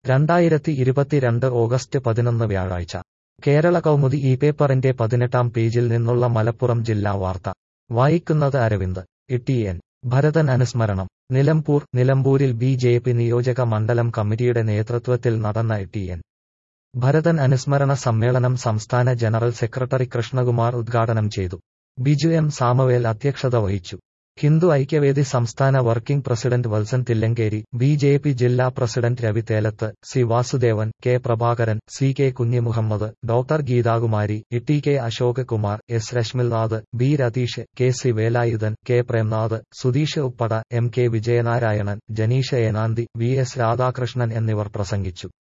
രണ്ടായിരത്തി ഇരുപത്തിരണ്ട് ഓഗസ്റ്റ് പതിനൊന്ന് വ്യാഴാഴ്ച കേരള കൗമുദി ഈ പേപ്പറിന്റെ പതിനെട്ടാം പേജിൽ നിന്നുള്ള മലപ്പുറം ജില്ലാ വാർത്ത വായിക്കുന്നത് അരവിന്ദ് ഇട്ടിഎൻ ഭരതൻ അനുസ്മരണം നിലമ്പൂർ നിലമ്പൂരിൽ ബി ജെ പി നിയോജക മണ്ഡലം കമ്മിറ്റിയുടെ നേതൃത്വത്തിൽ നടന്ന ഇട്ടിഎൻ ഭരതൻ അനുസ്മരണ സമ്മേളനം സംസ്ഥാന ജനറൽ സെക്രട്ടറി കൃഷ്ണകുമാർ ഉദ്ഘാടനം ചെയ്തു ബിജു എം സാമുവേൽ അധ്യക്ഷത വഹിച്ചു ഹിന്ദു ഐക്യവേദി സംസ്ഥാന working president Valsan Thillankeri B J P ജില്ലാ president Ravi Thelath C Vasudevan K Prabhakaran C K Kunhimuhammed doctor Geethakumari E K Ashok Kumar S Rashmilnath B Ratheesh K C Velayudhan K Premnath Sudheesh Uppada M K Vijayanarayanan Janeesha Enanthi V S Radhakrishnan എന്നിവർ പ്രസംഗിച്ചു